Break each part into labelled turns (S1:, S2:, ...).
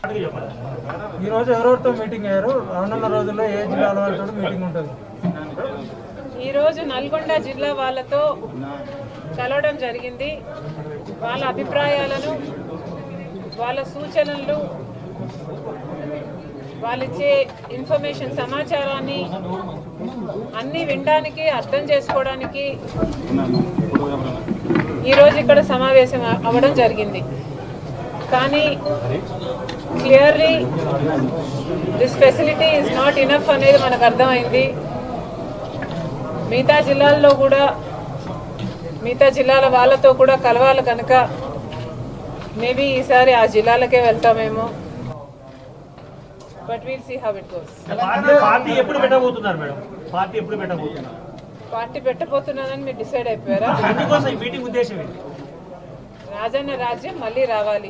S1: ఈ రోజు ఎవరెవరితో మీటింగ్ అయ్యారు రానున్న రోజుల్లో ఏ జిల్లాల వాళ్ళతో మీటింగ్ ఉంటుంది
S2: ఈరోజు నల్గొండ జిల్లా వాళ్ళతో కలవడం జరిగింది వాళ్ళ అభిప్రాయాలను వాళ్ళ సూచనలు వాళ్ళిచ్చే ఇన్ఫర్మేషన్ సమాచారాన్ని అన్నీ వినడానికి అర్థం చేసుకోవడానికి ఈరోజు ఇక్కడ సమావేశం అ- అవ్వడం జరిగింది కానీ clearly this facility is not enough అనేది మనకు అర్థమైంది మిగతా జిల్లాల్లో కూడా మిగతా జిల్లాల వాళ్ళతో కూడా కలవాలి కనుక మేబీ ఈసారి ఆ జిల్లాలకే వెళ్తామేమో but we'll see how it goes
S3: party party ఎప్పుడు పెట్టబోతున్నారు మేడం పార్టీ ఎప్పుడు పెట్టబోతున్నారు
S2: పార్టీ పెట్టబోతున్నానని మీరు డిసైడ్ అయిపోయారా
S3: అందుకోసం ఈ మీటింగ్ ఉద్దేశం ఏంటి
S2: రాజన్న రాజ్యం మళ్ళీ రావాలి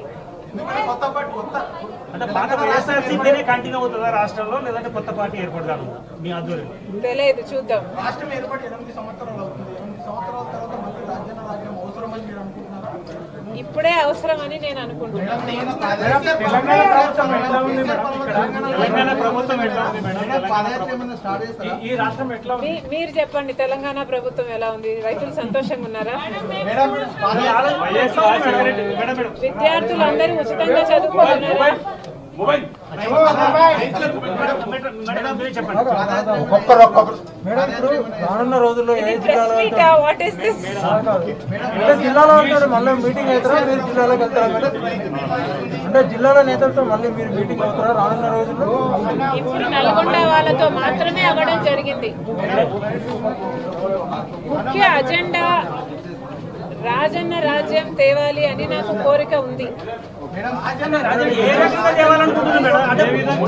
S3: అంటే పాత వైఎస్ఆర్సీపీనే కంటిన్యూ అవుతుందా రాష్ట్రంలో లేదంటే కొత్త పార్టీ ఏర్పడగలదా మీ ఆధ్వర్యంలో
S2: తెలియదు చూద్దాం
S4: రాష్ట్రం ఏర్పడి ఎనిమిది సంవత్సరాలు అవుతుంది ఎనిమిది సంవత్సరాల తర్వాత మళ్ళీ రాజ్యాంగ రాజ్యం అవసరమని మీరు అనుకుంటున్నారా
S2: ఇప్పుడే అవసరమని నేను అనుకుంటున్నాను
S3: తెలంగాణ ప్రభుత్వం ఎట్లా ఉంది మేడం
S4: పాదయాత్ర ఏమైనా స్టార్ట్ చేస్తారా
S3: ఈ రాష్ట్రం ఎట్లా ఉంది
S2: మీ- మీరు చెప్పండి తెలంగాణ ప్రభుత్వం ఎలా ఉంది రైతులు సంతోషంగా ఉన్నారా
S4: మేడం
S3: మేడం మేడం
S2: విద్యార్థులు అందరూ ఉచితంగా చదువుకుంటున్నారా
S3: మేడం మీరే చెప్పండి
S1: మేడం ఇప్పుడు రానున్న రోజుల్లో ఏ
S2: ఇది ప్రెస్
S1: జిల్లాలో
S2: మీటా వాట్ ఇస్ దిస్
S1: అంటే జిల్లాలో ఉంటాడు మళ్ళీ మీటింగ్ అవుతారా మీరు జిల్లాలోకి వెళ్తారా మేడం అంటే జిల్లాల నేతలతో మళ్ళీ మీరు మీటింగ్ అవుతారా రానున్న రోజుల్లో
S2: ఇప్పుడు నల్గొండ వాళ్ళతో మాత్రమే అవ్వడం జరిగింది ముఖ్య అజెండా రాజన్న రాజ్యం తేవాలి అని నాకు కోరిక ఉంది
S3: అదే ఏ రకంగా తేవాలనుకుంటున్నారు మేడం అదే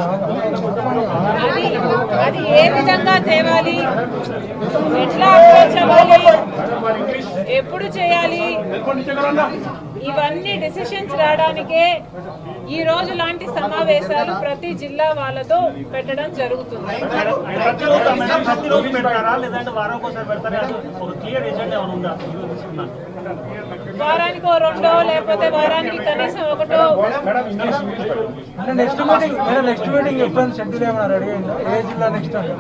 S2: అది అది ఏ విధంగా తేవాలి ఎట్లా అప్రోచ్ అవ్వాలి ఎప్పుడు చేయాలి ఇవన్నీ డిసిషన్స్ రావడానికే ఈ రోజు లాంటి సమావేశాలు ప్రతి జిల్లా వాళ్ళతో పెట్టడం జరుగుతుంది
S3: ప్రతిరోజు మేడం ప్రతిరోజు పెడతారా లేదంటే వారం ఒకసారి పెడతారా ఒక క్లియర్ ఎజెండా ఏమైనా ఉందా ఈరోజు తీసుకున్నాను
S2: వారానికి ఓ రెండో లేకపోతే వారానికి కనీసం ఒకటో
S1: అంటే next meeting madam next meeting ఎప్పుడు షెడ్యూల్ ఏమైనా రెడీ అయిందా ఏ జిల్లా నెక్స్ట్ అంటే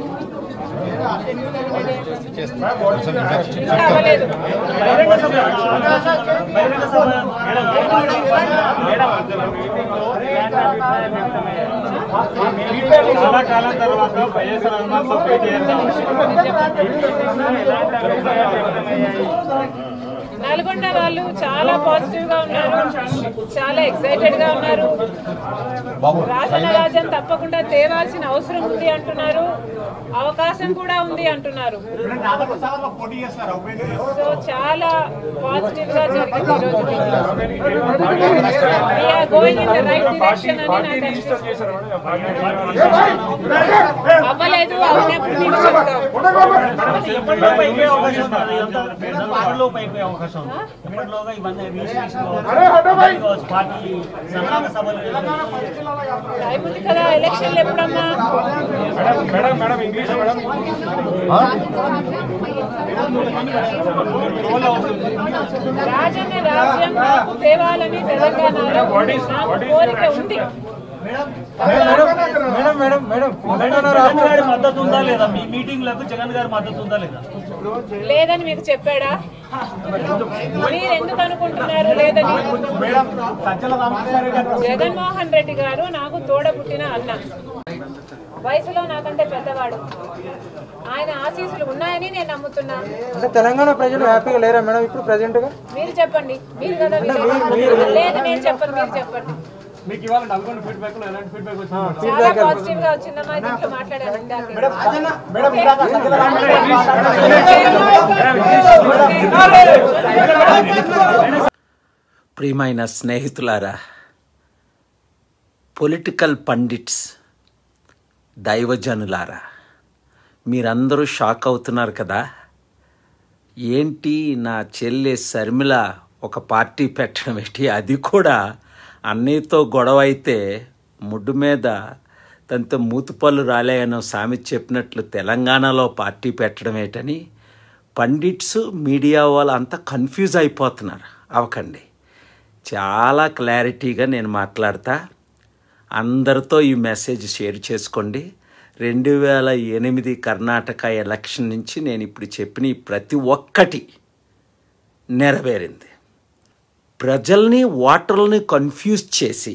S2: ఇంకా అవ్వలేదు
S3: బహిరంగ సభ బహిరంగ సభ చాలా కాలం తర్వాత వైఎస్ఆర్ అనుమానంతో
S2: నల్గొండ వాళ్ళు చాలా పాజిటివ్ గా ఉన్నారు చాలా ఎక్సైటెడ్ గా ఉన్నారు రాజన్న రాజ్యం తప్పకుండా తేవాల్సిన అవసరం ఉంది అంటున్నారు అవకాశం కూడా ఉంది అంటున్నారు సో చాలా పాజిటివ్ గా జరిగింది ఈ రోజు going in the right direction అని నాకు అనిపిస్తుంది అవ్వలేదు అవునప్పుడు మీకు చెప్తాం
S3: ఎప్పటిలోపు అయిపోయే అవకాశం ఉంది ఎప్పటిలోపు అయిపోయే అవకాశం ఉంది ఎప్పటిలోగా ఇవన్నీ రిజిస్ట్రేషన్ కావచ్చు పార్టీ సన్నాహక సభలు
S2: టైం ఉంది కదా ఎలక్షన్లు ఎప్పుడమ్మా రాజన్న రాజ్యం నాకు తేవాలని తెలంగాణలో నాకు కోరిక ఉంది
S1: madam madam madam madam Telangana
S3: Jagan
S1: రాష్ట్ర
S3: గారి మద్దతు ఉందా లేదా మీ మీటింగ్లకు జగన్ గారి మద్దతు ఉందా లేదా
S2: లేదని మీకు చెప్పాడా మీరు ఎందుకు అనుకుంటున్నారు లేదని జగన్మోహన్ రెడ్డి గారు నాకు తోడ పుట్టిన అన్న వయసులో నాకంటే పెద్దవాడు ఆయన ఆశీస్సులు ఉన్నాయని నేను నమ్ముతున్నా
S1: అంటే తెలంగాణ ప్రజలు హ్యాపీగా లేరా మేడం ఇప్పుడు ప్రెసెంట్ గా
S2: మీరు చెప్పండి మీరు కదా లేదు నేను చెప్పను మీరు చెప్పండి
S3: మీకు ఇవాళ నల్గొండ ఫీడ్బ్యాక్ లో ఎలాంటి ఫీడ్బ్యాక్ వచ్చింది
S2: చాలా పాజిటివ్ గా వచ్చిందమ్మా దీంట్లో మాట్లాడాను ఇందాకే.
S5: ప్రియమైన స్నేహితులారా పొలిటికల్ పండిట్స్ దైవజనులారా మీరందరూ షాక్ అవుతున్నారు కదా ఏంటి నా చెల్లె శర్మిల ఒక పార్టీ పెట్టడం ఏంటి అది కూడా అన్నయ్యతో గొడవ అయితే ముడ్డు మీద తనతో మూతుపళ్ళు రాలేయనో సామెత చెప్పినట్లు తెలంగాణలో పార్టీ పెట్టడం ఏంటని పండిట్స్ మీడియా వాళ్ళు అంతా కన్ఫ్యూజ్ అయిపోతున్నారు అవకండి చాలా క్లారిటీగా నేను మాట్లాడతా అందరితో ఈ మెసేజ్ షేర్ చేసుకోండి రెండు వేల ఎనిమిది కర్ణాటక ఎలక్షన్ నుంచి నేను ఇప్పుడు చెప్పిన ఈ ప్రతి ఒక్కటి నెరవేరింది ప్రజల్ని ఓటర్లని కన్ఫ్యూజ్ చేసి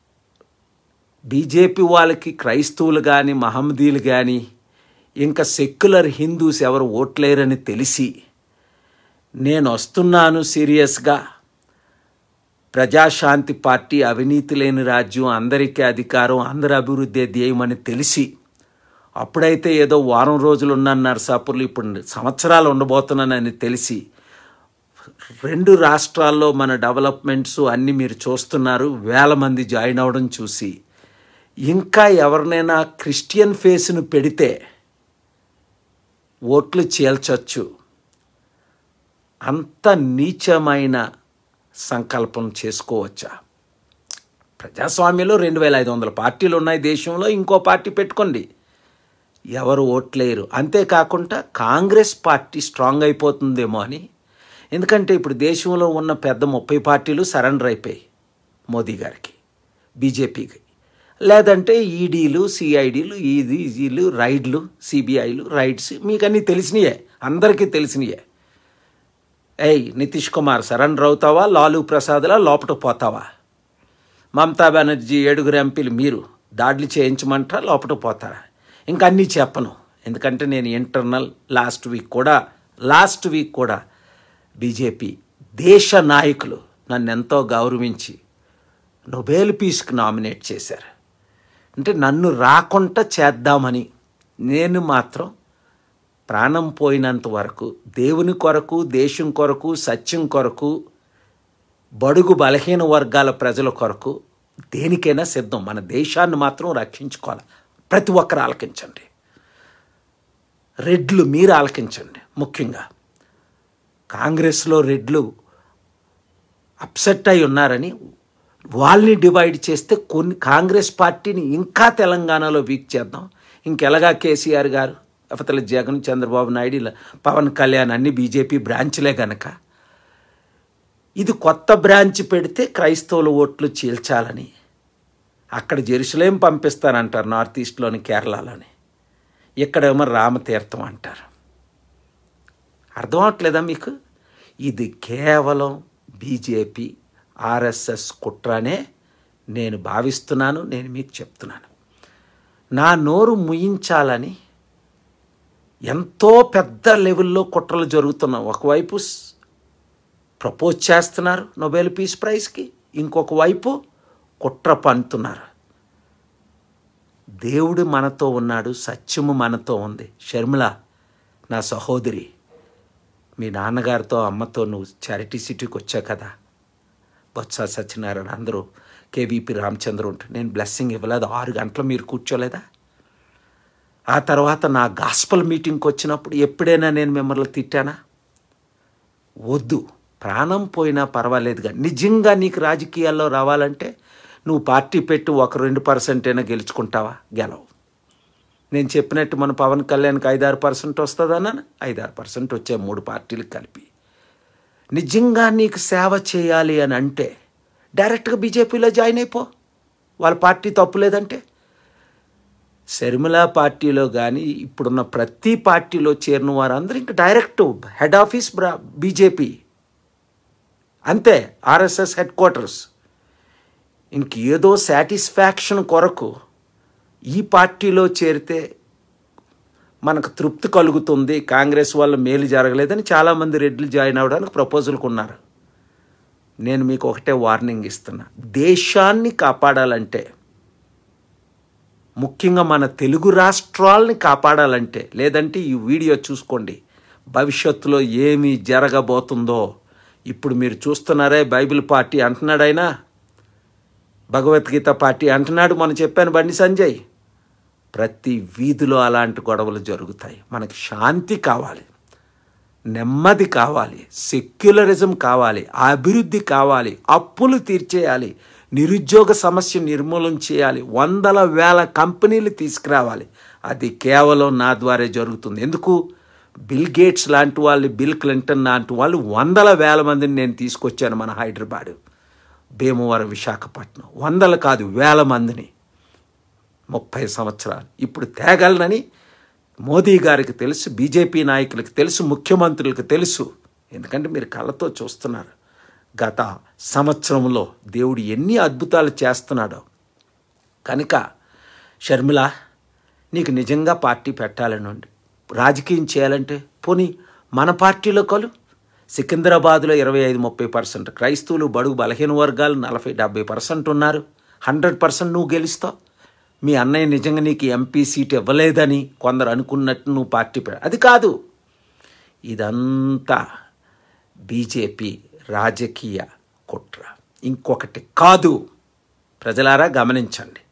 S5: బీజేపీ వాళ్ళకి క్రైస్తవులు కానీ మహమ్మదీలు కానీ ఇంకా సెక్యులర్ హిందూస్ ఎవరు ఓట్లేరని తెలిసి నేను వస్తున్నాను సీరియస్గా ప్రజాశాంతి పార్టీ అవినీతి లేని రాజ్యం అందరికీ అధికారం అందరి అభివృద్ధి ధ్యేయమని తెలిసి అప్పుడైతే ఏదో వారం రోజులు ఉన్నాను నరసాపూర్లో ఇప్పుడు సంవత్సరాలు ఉండబోతున్నానని తెలిసి రెండు రాష్ట్రాల్లో మన డెవలప్మెంట్స్ అన్నీ మీరు చూస్తున్నారు వేల మంది జాయిన్ అవ్వడం చూసి ఇంకా ఎవరినైనా క్రిస్టియన్ ఫేస్ను పెడితే ఓట్లు చీల్చొచ్చు అంత నీచమైన సంకల్పం చేసుకోవచ్చా ప్రజాస్వామ్యంలో రెండు వేల ఐదు వందల పార్టీలు ఉన్నాయి దేశంలో ఇంకో పార్టీ పెట్టుకోండి ఎవరు ఓట్లేరు అంతేకాకుండా కాంగ్రెస్ పార్టీ స్ట్రాంగ్ అయిపోతుందేమో అని ఎందుకంటే ఇప్పుడు దేశంలో ఉన్న పెద్ద ముప్పై పార్టీలు సరెండర్ అయిపోయాయి మోదీ గారికి బీజేపీకి లేదంటే ఈడీలు సిఐడీలు ఈడీలు రైడ్లు సిబిఐలు రైడ్స్ మీకు అన్నీ తెలిసినయే అందరికీ తెలిసినయే ఏయ్ నితీష్ కుమార్ సరెండర్ అవుతావా లాలూ ప్రసాద్లా లోపట పోతావా మమతా బెనర్జీ ఏడుగురు ఎంపీలు మీరు దాడులు చేయించమంటారా లోపట పోతారా ఇంకా అన్నీ చెప్పను ఎందుకంటే నేను ఇంటర్నల్ లాస్ట్ వీక్ కూడా లాస్ట్ వీక్ కూడా బీజేపీ దేశ నాయకులు నన్ను ఎంతో గౌరవించి నొబేల్ పీస్కి నామినేట్ చేశారు అంటే నన్ను రాకుండా చేద్దామని నేను మాత్రం ప్రాణం పోయినంత వరకు దేవుని కొరకు దేశం కొరకు సత్యం కొరకు బడుగు బలహీన వర్గాల ప్రజల కొరకు దేనికైనా సిద్ధం మన దేశాన్ని మాత్రం రక్షించుకోవాలి ప్రతి ఒక్కరు ఆలకించండి రెడ్లు మీరు ఆలకించండి ముఖ్యంగా కాంగ్రెస్లో రెడ్లు అప్సెట్ అయి ఉన్నారని వాళ్ళని డివైడ్ చేస్తే కొన్ని కాంగ్రెస్ పార్టీని ఇంకా తెలంగాణలో వీక్ చేద్దాం ఇంకెలాగా కేసీఆర్ గారు అవతల జగన్ చంద్రబాబు నాయుడు ఇలా పవన్ కళ్యాణ్ అన్ని బీజేపీ బ్రాంచ్లే గనక ఇది కొత్త బ్రాంచ్ పెడితే క్రైస్తవుల ఓట్లు చీల్చాలని అక్కడ జెరూసలేం పంపిస్తానంటారు నార్త్ ఈస్ట్లోని కేరళలోని ఇక్కడేమో రామతీర్థం అంటారు అర్థం అవట్లేదా మీకు ఇది కేవలం బీజేపీ ఆర్ఎస్ఎస్ కుట్రనే నేను భావిస్తున్నాను నేను మీకు చెప్తున్నాను నా నోరు ముయించాలని ఎంతో పెద్ద లెవెల్లో కుట్రలు జరుగుతున్నాయి ఒకవైపు స్- ప్రపోజ్ చేస్తున్నారు నొబెల్ పీస్ ప్రైజ్కి ఇంకొక వైపు కుట్ర పంతున్నారు దేవుడు మనతో ఉన్నాడు సత్యము మనతో ఉంది షర్మిల నా సహోదరి మీ నాన్నగారితో అమ్మతో నువ్వు చారిటీ సిటీకి వచ్చా కదా బొత్స సత్యనారాయణ అందరూ కేవీపీ రామచంద్ర ఉంటారు నేను బ్లెస్సింగ్ ఇవ్వలేదు ఆరు గంటలు మీరు కూర్చోలేదా ఆ తర్వాత నా గాస్పల్ మీటింగ్కి వచ్చినప్పుడు ఎప్పుడైనా నేను మిమ్మల్ని తిట్టానా వద్దు ప్రాణం పోయినా పర్వాలేదుగా నిజంగా నీకు రాజకీయాల్లో రావాలంటే నువ్వు పార్టీ పెట్టి ఒక రెండు పర్సెంట్ అయినా గెలుచుకుంటావా గెలవు నేను చెప్పినట్టు మన పవన్ కళ్యాణ్కి ఐదారు పర్సెంట్ వస్తుందన్నా ఐదారు పర్సెంట్ వచ్చే మూడు పార్టీలకు కలిపి నిజంగా నీకు సేవ చేయాలి అని అంటే డైరెక్ట్గా బీజేపీలో జాయిన్ అయిపో వాళ్ళ పార్టీ తప్పులేదంటే శర్మిల పార్టీలో కానీ ఇప్పుడున్న ప్రతి పార్టీలో చేరిన వారందరూ ఇంకా డైరెక్ట్ హెడ్ ఆఫీస్ బ్రా బీజేపీ అంతే ఆర్ఎస్ఎస్ హెడ్ క్వార్టర్స్ ఇంకేదో సాటిస్ఫాక్షన్ కొరకు ఈ పార్టీలో చేరితే మనకు తృప్తి కలుగుతుంది కాంగ్రెస్ వల్ల మేలు జరగలేదని చాలామంది రెడ్లు జాయిన్ అవ్వడానికి ప్రపోజల్కి ఉన్నారు నేను మీకు ఒకటే వార్నింగ్ ఇస్తున్నా దేశాన్ని కాపాడాలంటే ముఖ్యంగా మన తెలుగు రాష్ట్రాలని కాపాడాలంటే లేదంటే ఈ వీడియో చూసుకోండి భవిష్యత్తులో ఏమి జరగబోతుందో ఇప్పుడు మీరు చూస్తున్నారే బైబిల్ పార్టీ అంటున్నాడైనా భగవద్గీత పార్టీ అంటున్నాడు మనం చెప్పాను బండి సంజయ్ ప్రతి వీధిలో అలాంటి గొడవలు జరుగుతాయి మనకి శాంతి కావాలి నెమ్మది కావాలి సెక్యులరిజం కావాలి అభివృద్ధి కావాలి అప్పులు తీర్చేయాలి నిరుద్యోగ సమస్య నిర్మూలన చేయాలి వందల వేల కంపెనీలు తీసుకురావాలి అది కేవలం నా ద్వారా జరుగుతుంది ఎందుకు బిల్ గేట్స్ లాంటి వాళ్ళు బిల్ క్లింటన్ లాంటి వాళ్ళు వందల వేల మందిని నేను తీసుకొచ్చాను మన హైదరాబాదు భీమవరం విశాఖపట్నం వందలు కాదు వేల మందిని ముప్పై సంవత్సరాలు ఇప్పుడు తేగలనని మోదీ గారికి తెలుసు బీజేపీ నాయకులకు తెలుసు ముఖ్యమంత్రులకు తెలుసు ఎందుకంటే మీరు కళ్ళతో చూస్తున్నారు గత సంవత్సరంలో దేవుడు ఎన్ని అద్భుతాలు చేస్తున్నాడో కనుక షర్మిల నీకు నిజంగా పార్టీ పెట్టాలని ఉంది రాజకీయం చేయాలంటే పోనీ మన పార్టీలో కలు సికింద్రాబాద్లో ఇరవై ఐదు ముప్పై పర్సెంట్ క్రైస్తవులు బడుగు బలహీన వర్గాలు నలభై డెబ్బై పర్సెంట్ ఉన్నారు హండ్రెడ్ పర్సెంట్ నువ్వు గెలుస్తావు మీ అన్నయ్య నిజంగా నీకు ఎంపీ సీట్ ఇవ్వలేదని కొందరు అనుకున్నట్టు నువ్వు పార్టీ పె అది కాదు ఇదంతా బీజేపీ రాజకీయ కుట్ర ఇంకొకటి కాదు ప్రజలారా గమనించండి